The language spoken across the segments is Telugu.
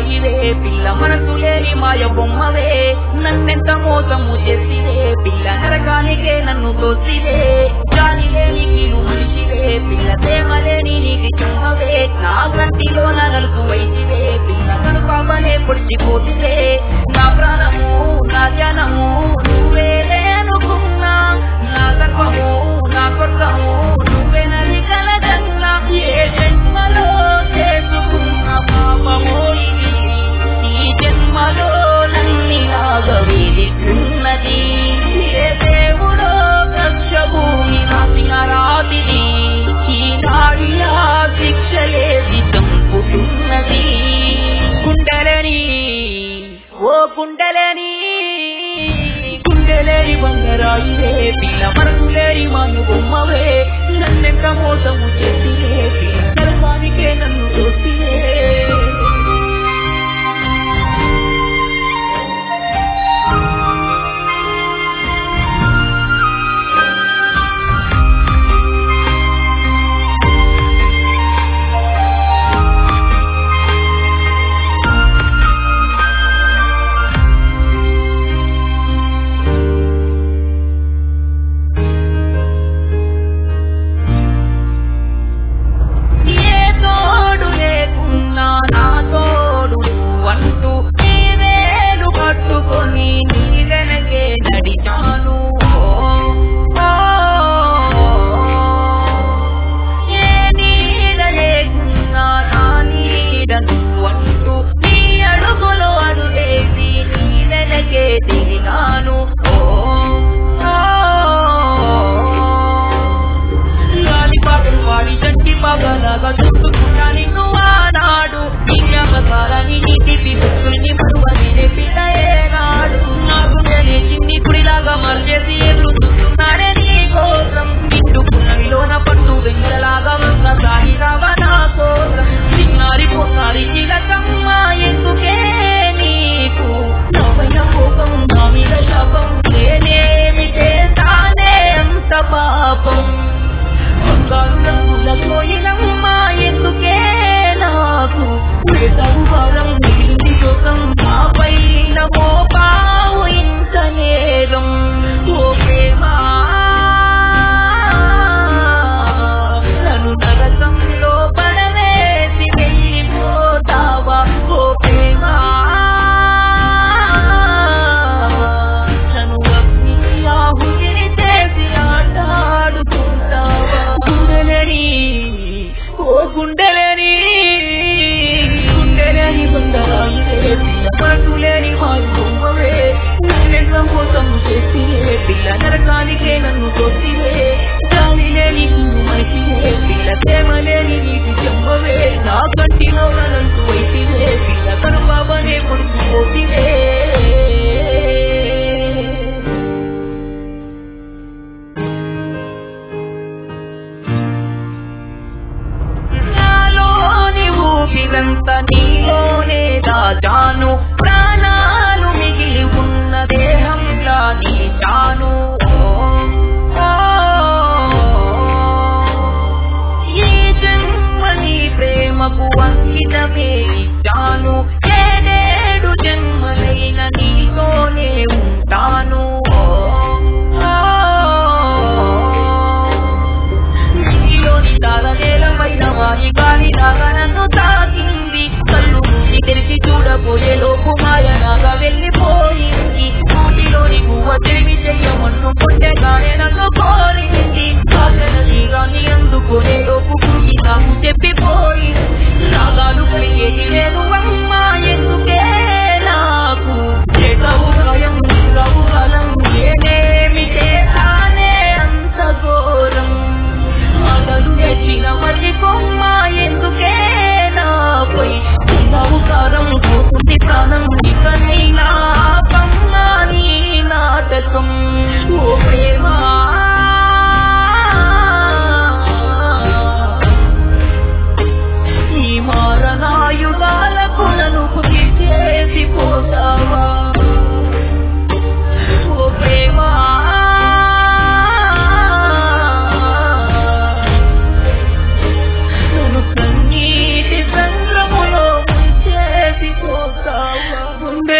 రాయివే పిల్ల మనసు లేని మాయ బొమ్మవే నన్నెంత మోసము చేసివే పిల్ల నరకానికే నన్ను తోసివే జాలి లేని కీలు మనిషివే పిల్ల ప్రేమ లేని నీటి చుమ్మవే నా కంటిలో నలుసు వైసివే పిల్ల కను పాపనే పొడిచిపోతివే నా ప్రాణము నా జనము నువ్వేలే అనుకున్నా నా సర్వము నా స్వర్గము నువ్వెనని కలదన్నా ఏ జన్మలో చేసుకున్న పాపమో ఇది ఈ జన్మలో నన్ని ఆగవేదికున్నది ఏ దేవుడో కక్ష భూమి నాసిన రాతిది ఈ నాడియా శిక్షలేది చంపుతున్నది కుండలని ఓ కుండలని గుండెలేని బంగరాయివే పిల్ల మనసు లేని మాను బొమ్మవే నన్నెంత మోసము చేసివే పిల్ల నరకానికే నన్ను తోసివే ఏ తోడు లేకున్నా నా తోడు అంటూ నీ వేలు పట్టుకొని నీ వెనకే నడిచాను ఓ, ఏ నీడ లేకున్నా నా నీడ నువ్వు అంటూ నీ అడుగులో అడుగేసి నీ వెనకే తిరిగాను ఓ, ఓ గాలి పాటలు పాడి చంటి పగలగా చూసుకున్నా నిన్ను ఆనాడు నీ జ్ఞాపకాలని నీ తిప్పి బుక్కుల్ని మరువలేని పిల్ల ఏనాడు నాకు తెలిసింది కుడిలాగా మరిచేసి ఎదురుతున్నాడే నీ కోసం నిండుకున్నవిలోన పట్టు వెంగలాగా ఒక్కసారి రావా నా కోసం చిన్నారి పొన్నారి చిలకమ్మ ఎందుకే నీకు నవ్వైన కోపం నా మీద శాపం నేనేమి చేస్తానే అంత పాపం బంగారు రంగుల కోయిలమ్మ ఎందుకే నాకు వేసవు భారం మిగిలింది శోకం నా పైన మోపావు ఇంత నేరం ఓ ప్రేమా నన్ను నరకంలో పడవేసి వెళ్ళిపోతావా ఓ ప్రేమా నన్ను అగ్ని ఆహుతిని చేసి ఆటాడుకుంటావా గుండెలని ఓ గుండెలని గుండెలని బందరాయివే పిల్ల మనసు లేని మారు బొమ్మవే నన్నెన్న మోసం చేసివే పిల్ల నరకానికే నన్ను కొట్టివే జాలి లేని నువ్వు మనిషివే పిల్ల ప్రేమ లేని నీటి చెమ్మవే నా కంటిలో నన్ను వైసివే పిల్ల కనుపాపనే కొడుకు పోతివే నాలోని ఊపిరంత నీలోనే దాచాను ప్రాణాలు మిగిలి ఉన్న దేహంలా నీచాను ఓ, ఓ,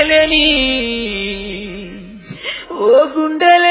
గుండెలేని ఓ గుండెలే